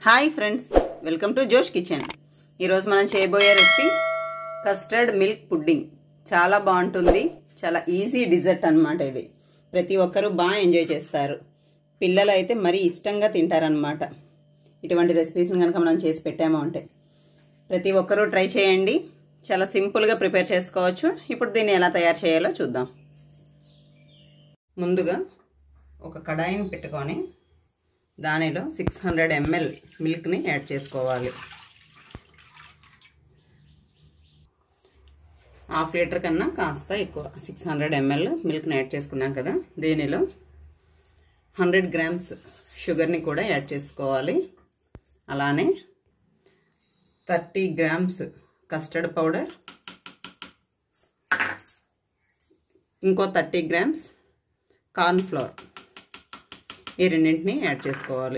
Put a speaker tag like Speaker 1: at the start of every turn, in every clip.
Speaker 1: hi friends welcome to Josh Kitchen ఈరోజు మనం చేయబోయే రెసిపీ కస్టర్డ్ మిల్క్ పుడ్డింగ్ చాలా బాగుంటుంది చాలా ఈజీ డిజర్ట్ అన్నమాట ఇది ప్రతి ఒక్కరూ బాగా ఎంజాయ్ చేస్తారు పిల్లలు అయితే మరీ ఇష్టంగా తింటారనమాట ఇటువంటి రెసిపీస్ని కనుక మనం చేసి పెట్టాము అంటే ప్రతి ఒక్కరూ ట్రై చేయండి చాలా సింపుల్గా ప్రిపేర్ చేసుకోవచ్చు ఇప్పుడు దీన్ని ఎలా తయారు చేయాలో చూద్దాం ముందుగా ఒక కడాయిని పెట్టుకొని దానిలో సిక్స్ హండ్రెడ్ ఎంఎల్ మిల్క్ని యాడ్ చేసుకోవాలి హాఫ్ లీటర్ కన్నా కాస్త ఎక్కువ సిక్స్ హండ్రెడ్ ఎంఎల్ మిల్క్ని యాడ్ చేసుకున్నాం కదా దీనిలో హండ్రెడ్ గ్రామ్స్ షుగర్ని కూడా యాడ్ చేసుకోవాలి అలానే థర్టీ గ్రామ్స్ కస్టర్డ్ పౌడర్ ఇంకో థర్టీ గ్రామ్స్ కార్న్ ఫ్లోర్ ఈ రెండింటిని యాడ్ చేసుకోవాలి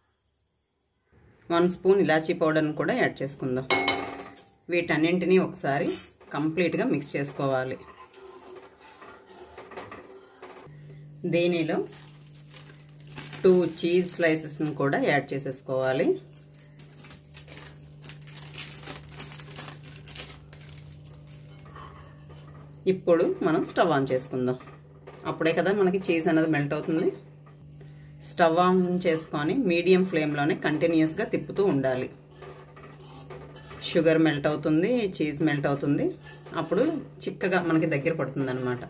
Speaker 1: వన్ స్పూన్ ఇలాచీ పౌడర్ని కూడా యాడ్ చేసుకుందాం వీటన్నింటినీ ఒకసారి కంప్లీట్గా మిక్స్ చేసుకోవాలి దీనిలో టూ చీజ్ స్లైసెస్ని కూడా యాడ్ చేసేసుకోవాలి ఇప్పుడు మనం స్టవ్ ఆన్ చేసుకుందాం అప్పుడే కదా మనకి చీజ్ అనేది మెల్ట్ అవుతుంది స్టవ్ ఆన్ చేసుకొని మీడియం ఫ్లేమ్లోనే కంటిన్యూస్గా తిప్పుతూ ఉండాలి షుగర్ మెల్ట్ అవుతుంది చీజ్ మెల్ట్ అవుతుంది అప్పుడు చిక్కగా మనకి దగ్గర పడుతుంది అనమాట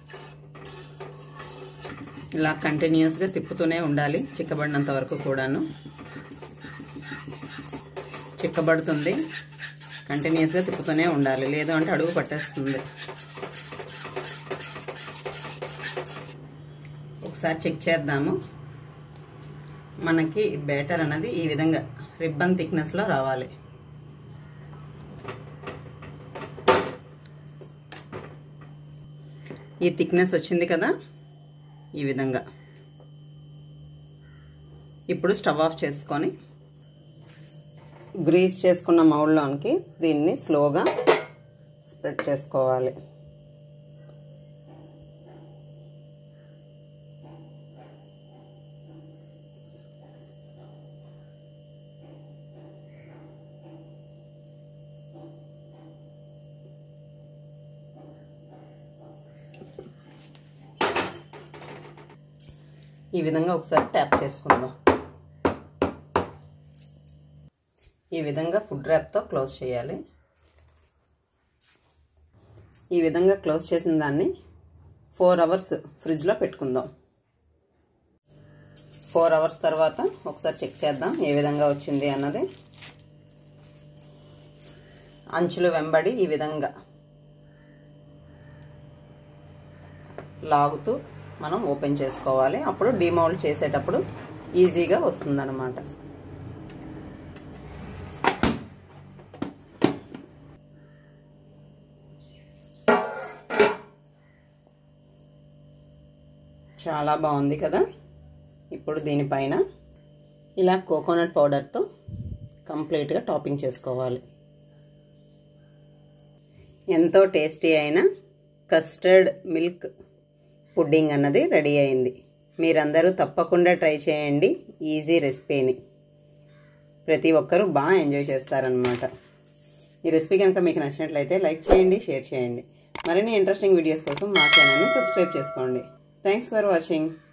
Speaker 1: ఇలా కంటిన్యూస్గా తిప్పుతూనే ఉండాలి చిక్కబడినంత వరకు కూడాను చిక్కబడుతుంది కంటిన్యూస్గా తిప్పుతూనే ఉండాలి లేదు అంటే అడుగు పట్టేస్తుంది ఒకసారి చెక్ చేద్దాము మనకి బ్యాటర్ అన్నది ఈ విధంగా రిబ్బన్ థిక్నెస్లో రావాలి ఈ థిక్నెస్ వచ్చింది కదా ఈ విధంగా ఇప్పుడు స్టవ్ ఆఫ్ చేసుకొని గ్రీస్ చేసుకున్న మౌల్లోనికి దీన్ని స్లోగా స్ప్రెడ్ చేసుకోవాలి ఈ విధంగా ఒకసారి ట్యాప్ చేసుకుందాం ఈ విధంగా ఫుడ్ ర్యాప్తో క్లోజ్ చేయాలి ఈ విధంగా క్లోజ్ చేసిన దాన్ని ఫోర్ అవర్స్ ఫ్రిడ్జ్లో పెట్టుకుందాం ఫోర్ అవర్స్ తర్వాత ఒకసారి చెక్ చేద్దాం ఏ విధంగా వచ్చింది అన్నది అంచులు వెంబడి ఈ విధంగా లాగుతూ మనం ఓపెన్ చేసుకోవాలి అప్పుడు డిమౌల్డ్ చేసేటప్పుడు ఈజీగా వస్తుందన్నమాట చాలా బాగుంది కదా ఇప్పుడు దీనిపైన ఇలా కోకోనట్ పౌడర్తో కంప్లీట్గా టాపింగ్ చేసుకోవాలి ఎంతో టేస్టీ అయిన కస్టర్డ్ మిల్క్ పుడ్డింగ్ అన్నది రెడీ అయింది మీరందరూ తప్పకుండా ట్రై చేయండి ఈజీ రెసిపీని ప్రతి ఒక్కరూ బాగా ఎంజాయ్ చేస్తారనమాట ఈ రెసిపీ కనుక మీకు నచ్చినట్లయితే లైక్ చేయండి షేర్ చేయండి మరిన్ని ఇంట్రెస్టింగ్ వీడియోస్ కోసం మా ఛానల్ని సబ్స్క్రైబ్ చేసుకోండి థ్యాంక్స్ ఫర్ వాచింగ్